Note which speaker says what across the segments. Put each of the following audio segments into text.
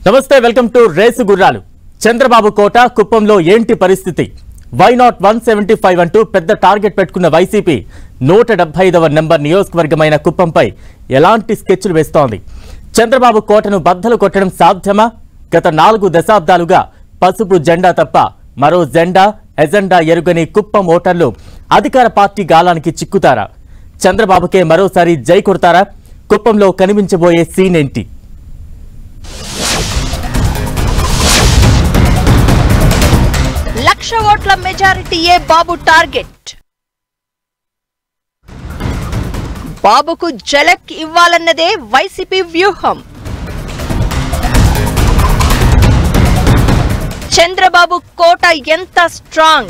Speaker 1: నమస్తే welcome to race గుర్రాలు చంద్రబాబు కోట కుప్పంలో ఏంటి పరిస్థితి why not one seventy five అంటూ పెద్ద టార్గెట్ పెట్టుకున్న వైసీపీ నూట డెబ్బై ఐదవ నెంబర్ నియోజకవర్గమైన కుప్పంపై ఎలాంటి స్కెచ్లు వేస్తోంది చంద్రబాబు కోటను బద్దలు కొట్టడం సాధ్యమా గత నాలుగు దశాబ్దాలుగా పసుపు జెండా తప్ప మరో జెండా ఎజెండా ఎరుగని కుప్పం ఓటర్లు అధికార పార్టీ గాలానికి చిక్కుతారా చంద్రబాబుకే మరోసారి జై కొడతారా కుప్పంలో కనిపించబోయే సీన్ ఏంటి
Speaker 2: లక్ష ఓట్ల మెజారిటీయే బాబు టార్గెట్ బాబుకు జలక్ ఇవ్వాలన్నదే వైసీపీ వ్యూహం చంద్రబాబు కోట ఎంత స్ట్రాంగ్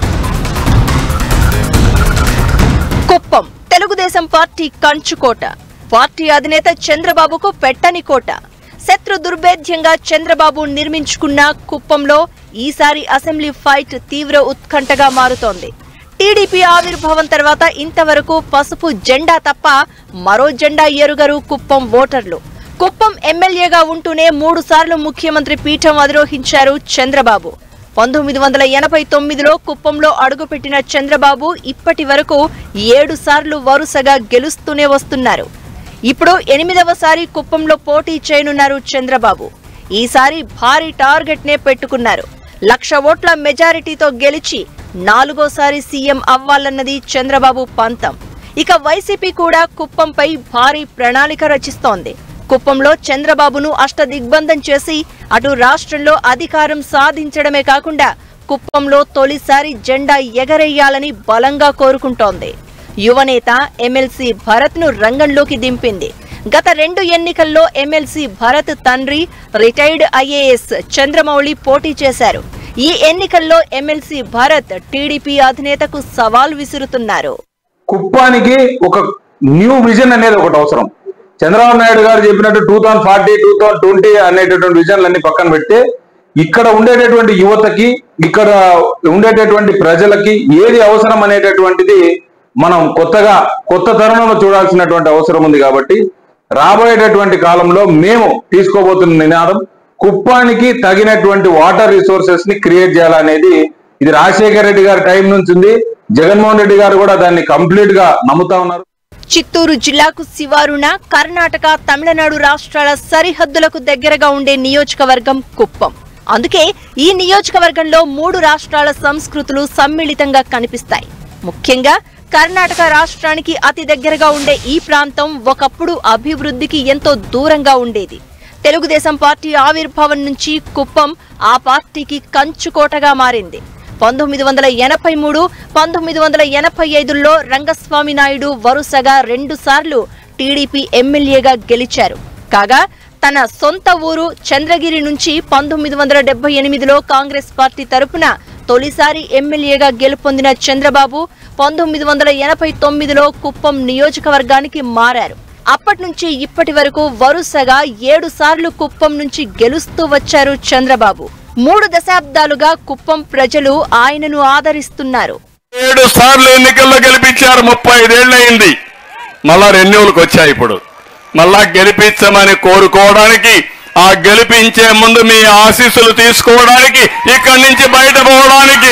Speaker 2: కుప్పం తెలుగుదేశం పార్టీ కంచుకోట పార్టీ అధినేత చంద్రబాబుకు పెట్టని కోట శత్రు దుర్భేద్యంగా చంద్రబాబు నిర్మించుకున్న కుప్పంలో ఈసారి అసెంబ్లీ ఫైట్ తీవ్ర ఉత్కంఠగా మారుతోంది టీడీపీ ఆవిర్భావం తర్వాత ఇంతవరకు పసుపు జెండా తప్ప మరో జెండా ఎరుగరు కుప్పం ఓటర్లు కుప్పం ఎమ్మెల్యేగా ఉంటూనే మూడు సార్లు ముఖ్యమంత్రి పీఠం అధిరోహించారు చంద్రబాబు పంతొమ్మిది వందల ఎనభై తొమ్మిదిలో కుప్పంలో అడుగుపెట్టిన చంద్రబాబు ఇప్పటి వరకు ఏడు సార్లు వరుసగా గెలుస్తూనే వస్తున్నారు ఇప్పుడు ఎనిమిదవసారి కుప్పంలో పోటీ చేయనున్నారు చంద్రబాబు ఈసారి భారీ టార్గెట్ నే పెట్టుకున్నారు లక్ష ఓట్ల మెజారిటీతో గెలిచి నాలుగోసారి సీఎం అవ్వాలన్నది చంద్రబాబు పంతం ఇక వైసీపీ కూడా కుప్పంపై భారీ ప్రణాళిక రచిస్తోంది కుప్పంలో చంద్రబాబును అష్టదిగ్బంధం చేసి అటు రాష్ట్రంలో అధికారం సాధించడమే కాకుండా కుప్పంలో తొలిసారి జెండా ఎగరేయాలని బలంగా కోరుకుంటోంది యువనేత ఎమ్మెల్సీ భరత్ ను రంగంలోకి దింపింది గత రెండు ఎన్నికల్లో ఎమ్మెల్సీ భరత్ తండ్రి రిటైర్డ్ ఐఏఎస్ చంద్రమౌళి పోటీ చేశారు ఈ ఎన్నికల్లో ఎమ్మెల్సీ భరత్ టీడీపీ అధినేతకు సవాల్ విసురుతున్నారు
Speaker 3: కుప్పానికి ఒక న్యూ విజన్ అనేది ఒకటి అవసరం చంద్రబాబు నాయుడు గారు చెప్పినట్టు two thousand forty two thousand twenty అనేటటువంటి విజన్లన్నీ పక్కన పెడితే ఇక్కడ ఉండేటటువంటి యువతకి ఇక్కడ ఉండేటటువంటి ప్రజలకి ఏది అవసరం అనేటటువంటిది మనం కొత్తగా కొత్త తరుణంలో చూడాల్సినటువంటి అవసరం ఉంది కాబట్టి రాబోయేటటువంటి కాలంలో మేము తీసుకోబోతున్న నినాదం కుప్పానికి తగినటువంటి వాటర్ రిసోర్సెస్ ని క్రియేట్ చేయాలనేది ఇది రాజశేఖర రెడ్డి గారి టైం నుంచి ఉంది జగన్మోహన్ రెడ్డి గారు కూడా దాన్ని కంప్లీట్ గా నమ్ముతా ఉన్నారు
Speaker 2: చిత్తూరు జిల్లాకు శివారున కర్ణాటక తమిళనాడు రాష్ట్రాల సరిహద్దులకు దగ్గరగా ఉండే నియోజకవర్గం కుప్పం అందుకే ఈ నియోజకవర్గంలో మూడు రాష్ట్రాల సంస్కృతులు సమ్మిళితంగా కనిపిస్తాయి ముఖ్యంగా కర్ణాటక రాష్ట్రానికి అతి దగ్గరగా ఉండే ఈ ప్రాంతం ఒకప్పుడు అభివృద్ధికి ఎంతో దూరంగా ఉండేది తెలుగుదేశం పార్టీ ఆవిర్భావం నుంచి కుప్పం ఆ పార్టీకి కంచుకోటగా మారింది పంతొమ్మిది వందల ఎనభై మూడు పంతొమ్మిది వందల ఎనభై ఐదులో రంగస్వామి నాయుడు వరుసగా రెండు సార్లు టీడీపీ ఎమ్మెల్యేగా గెలిచారు కాగా తన సొంత ఊరు చంద్రగిరి నుంచి పంతొమ్మిది వందల డెబ్బై ఎనిమిదిలో కాంగ్రెస్ పార్టీ తరపున తొలిసారి ఎమ్మెల్యేగా గెలుపొందిన చంద్రబాబు పంతొమ్మిది వందల ఎనభై తొమ్మిదిలో కుప్పం నియోజకవర్గానికి మారారు అప్పటి నుంచి ఇప్పటి వరకు వరుసగా ఏడు సార్లు కుప్పం నుంచి గెలుస్తూ వచ్చారు చంద్రబాబు మూడు దశాబ్దాలుగా కుప్పం ప్రజలు ఆయనను ఆదరిస్తున్నారు
Speaker 4: ఏడు సార్లు ఎన్నికల్లో గెలిపించారు ముప్పై ఐదేళ్లయింది మళ్ళా రెన్యూలకు వచ్చాయి ఇప్పుడు మళ్ళా గెలిపించమని కోరుకోవడానికి ఆ గెలిపించే ముందు మీ ఆశీస్సులు తీసుకోవడానికి ఇక్కడి నుంచి బయటపోవడానికి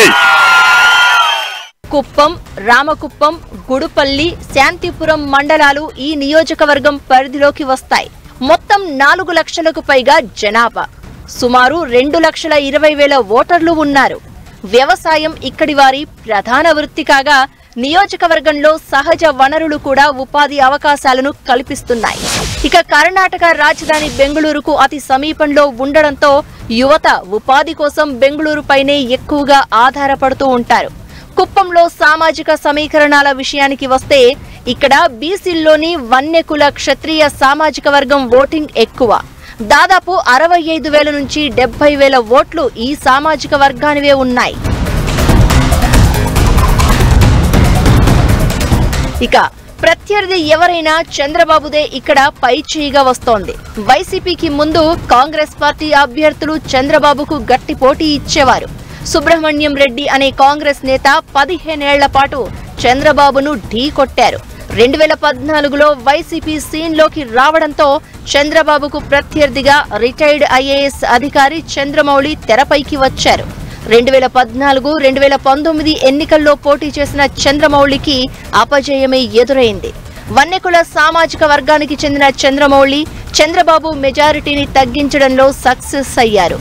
Speaker 2: కుప్పం రామకుప్పం గుడుపల్లి శాంతిపురం మండలాలు ఈ నియోజకవర్గం పరిధిలోకి వస్తాయి మొత్తం నాలుగు లక్షలకు పైగా జనాభా సుమారు రెండు లక్షల ఇరవై వేల ఓటర్లు ఉన్నారు వ్యవసాయం ఇక్కడి వారి ప్రధాన వృత్తి కాగా నియోజకవర్గంలో సహజ వనరులు కూడా ఉపాధి అవకాశాలను కల్పిస్తున్నాయి ఇక కర్ణాటక రాజధాని బెంగళూరుకు అతి సమీపంలో ఉండడంతో యువత ఉపాధి కోసం బెంగళూరుపైనే ఎక్కువగా ఆధారపడుతూ ఉంటారు కుప్పంలో సామాజిక సమీకరణాల విషయానికి వస్తే ఇక్కడ బీసీల్లోని వన్యకుల క్షత్రియ సామాజిక వర్గం ఓటింగ్ ఎక్కువ దాదాపు అరవై ఐదు వేల నుంచి డెబ్బై వేల ఓట్లు ఈ సామాజిక వర్గానివే ఉన్నాయి ఇక ప్రత్యర్థి ఎవరైనా చంద్రబాబుదే ఇక్కడ పై చేయిగా వస్తోంది వైసీపీకి ముందు కాంగ్రెస్ పార్టీ అభ్యర్థులు చంద్రబాబుకు గట్టి పోటీ ఇచ్చేవారు సుబ్రహ్మణ్యం రెడ్డి అనే కాంగ్రెస్ నేత పదిహేనేళ్ల పాటు చంద్రబాబును ఢీ కొట్టారు రెండు వేల పద్నాలుగులో వైసీపీ సీన్లోకి రావడంతో చంద్రబాబుకు ప్రత్యర్థిగా రిటైర్డ్ ఐఏఎస్ అధికారి చంద్రమౌళి తెరపైకి వచ్చారు రెండు వేల పద్నాలుగు రెండు వేల పంతొమ్మిది ఎన్నికల్లో పోటీ చేసిన చంద్రమౌళికి అపజయమే ఎదురైంది వన్నెకుల సామాజిక వర్గానికి చెందిన చంద్రమౌళి చంద్రబాబు మెజారిటీని తగ్గించడంలో సక్సెస్ అయ్యారు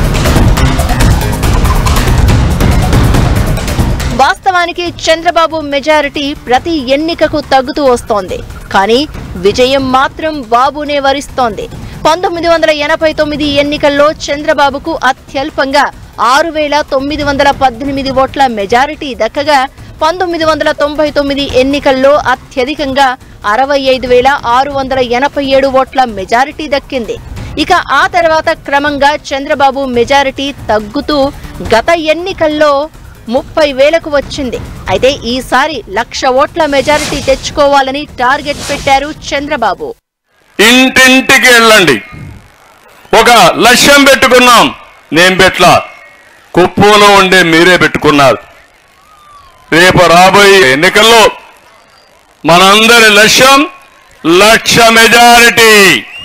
Speaker 2: వాస్తవానికి చంద్రబాబు మెజారిటీ ప్రతి ఎన్నికకు తగ్గుతూ వస్తోంది కానీ విజయం మాత్రం బాబునే వరిస్తోంది పంతొమ్మిది వందల ఎనభై తొమ్మిది ఎన్నికల్లో చంద్రబాబుకు అత్యల్పంగా ఆరు వేల తొమ్మిది వందల పద్దెనిమిది ఓట్ల మెజారిటీ దక్కగా పంతొమ్మిది వందల తొంభై తొమ్మిది ఎన్నికల్లో అత్యధికంగా అరవై ఐదు వేల ఆరు వందల ఎనభై ఏడు ఓట్ల మెజారిటీ దక్కింది ఇక ఆ తర్వాత క్రమంగా చంద్రబాబు మెజారిటీ తగ్గుతూ గత ఎన్నికల్లో ముప్పై వేలకు వచ్చింది అయితే ఈసారి లక్ష ఓట్ల మెజారిటీ తెచ్చుకోవాలని టార్గెట్ పెట్టారు చంద్రబాబు
Speaker 4: ఇంటింటికి వెళ్ళండి ఒక లక్ష్యం పెట్టుకున్నాం నేను పెట్లా కుప్పంలో ఉండే మీరే పెట్టుకున్నారు రేపు రాబోయే ఎన్నికల్లో మనందరి లక్ష్యం లక్ష మెజారిటీ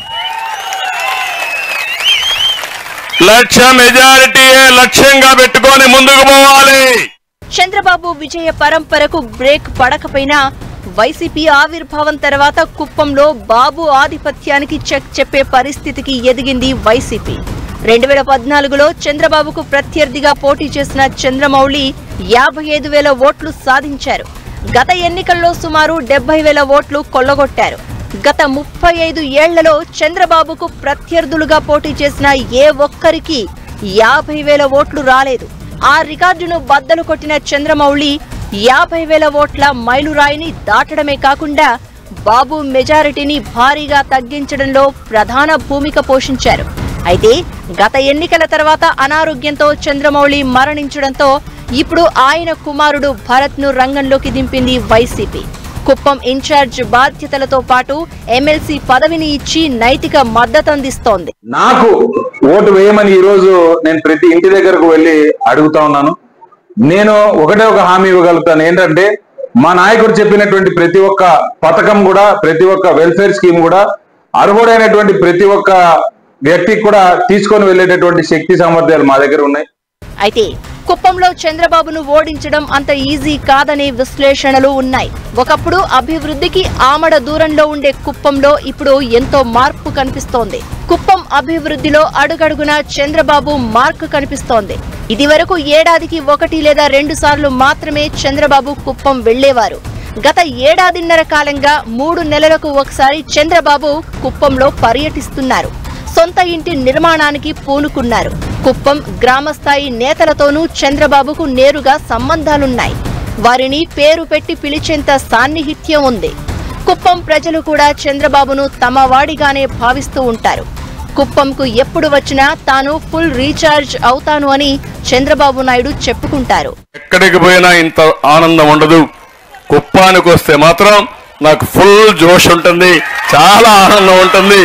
Speaker 4: లక్ష మెజారిటీయే లక్ష్యంగా పెట్టుకొని ముందుకు పోవాలి
Speaker 2: చంద్రబాబు విజయ పరంపరకు బ్రేక్ పడకపోయినా వైసీపీ ఆవిర్భావం తర్వాత కుప్పంలో బాబు ఆధిపత్యానికి చెక్ చెప్పే పరిస్థితికి ఎదిగింది వైసీపీ రెండు వేల పద్నాలుగులో చంద్రబాబుకు ప్రత్యర్థిగా పోటీ చేసిన చంద్రమౌళి యాభై ఐదు వేల ఓట్లు సాధించారు గత ఎన్నికల్లో సుమారు డెబ్బై వేల ఓట్లు కొల్లగొట్టారు గత ముప్పై ఐదు ఏళ్లలో చంద్రబాబుకు ప్రత్యర్థులుగా పోటీ చేసిన ఏ ఒక్కరికి యాభై వేల ఓట్లు రాలేదు ఆ రికార్డును బద్దలు కొట్టిన చంద్రమౌళి యాభై వేల ఓట్ల మైలురాయిని దాటడమే కాకుండా బాబు మెజారిటీని భారీగా తగ్గించడంలో ప్రధాన భూమిక పోషించారు అయితే గత ఎన్నికల తర్వాత అనారోగ్యంతో చంద్రమౌళి మరణించడంతో ఇప్పుడు ఆయన కుమారుడు భరత్ ను రంగంలోకి దింపింది వైసీపీ కుప్పం ఇన్ఛార్జ్ బాధ్యతలతో పాటు ఎమ్మెల్సీ పదవిని ఇచ్చి నైతిక మద్దతందిస్తోంది
Speaker 3: నాకు ఓటు వేయమని ఈ రోజు నేను ప్రతి ఇంటి దగ్గరకు వెళ్ళి అడుగుతా ఉన్నాను నేను ఒకటే ఒక హామీ ఇవ్వగలుగుతాను ఏంటంటే మా నాయకుడు చెప్పినటువంటి ప్రతి ఒక్క పథకం కూడా ప్రతి ఒక్క వెల్ఫేర్ స్కీమ్ కూడా అర్హుడైనటువంటి ప్రతి ఒక్క వ్యక్తికి కూడా తీసుకొని వెళ్ళేటటువంటి శక్తి సామర్థ్యాలు మా దగ్గర ఉన్నాయి
Speaker 2: అయితే కుప్పంలో చంద్రబాబును ఓడించడం అంత ఈజీ కాదనే విశ్లేషణలు ఉన్నాయి ఒకప్పుడు అభివృద్ధికి ఆమడ దూరంలో ఉండే కుప్పంలో ఇప్పుడు ఎంతో మార్పు కనిపిస్తోంది కుప్పం అభివృద్ధిలో అడుగడుగునా చంద్రబాబు మార్క్ కనిపిస్తోంది ఇదివరకు ఏడాదికి ఒకటి లేదా రెండు సార్లు మాత్రమే చంద్రబాబు కుప్పం వెళ్లేవారు గత ఏడాదిన్నర కాలంగా మూడు నెలలకు ఒకసారి చంద్రబాబు కుప్పంలో పర్యటిస్తున్నారు సొంత ఇంటి నిర్మాణానికి పూనుకున్నారు కుప్పం గ్రామస్థాయి నేతలతోనూ చంద్రబాబుకు నేరుగా సంబంధాలున్నాయి వారిని పేరు పెట్టి పిలిచేంత సాన్నిహిత్యం ఉంది కుప్పం ప్రజలు కూడా చంద్రబాబును తమ వాడిగానే భావిస్తూ ఉంటారు కుప్పంకు ఎప్పుడు వచ్చినా తాను ఫుల్ రీఛార్జ్ అవుతాను అని చంద్రబాబు నాయుడు చెప్పుకుంటారు
Speaker 4: ఎక్కడికి పోయినా ఇంత ఆనందం ఉండదు కుప్పానికి వస్తే మాత్రం నాకు ఫుల్ జోష్ ఉంటుంది చాలా ఆనందం ఉంటుంది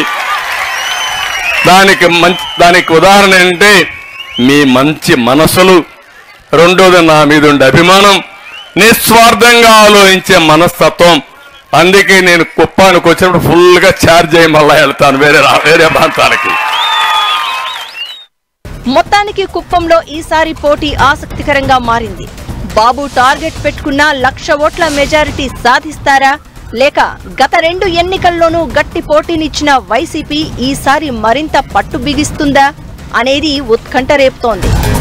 Speaker 4: దానికి మంచి దానికి ఉదాహరణ ఏంటంటే మీ మంచి మనసులు రెండోది నా మీద ఉండే అభిమానం నిస్వార్థంగా ఆలోచించే మనస్తత్వం అందుకే నేను కుప్పానికి వచ్చినప్పుడు ఫుల్గా ఛార్జ్ అయ్యి మళ్ళీ వెళ్తాను వేరే రా- వేరే ప్రాంతానికి
Speaker 2: మొత్తానికి కుప్పంలో ఈసారి పోటీ ఆసక్తికరంగా మారింది బాబు టార్గెట్ పెట్టుకున్న లక్ష ఓట్ల మెజారిటీ సాధిస్తారా లేక గత రెండు ఎన్నికల్లోనూ గట్టి పోటీనిచ్చిన వైసీపీ ఈసారి మరింత పట్టు బిగిస్తుందా అనేది ఉత్కంఠ రేపుతోంది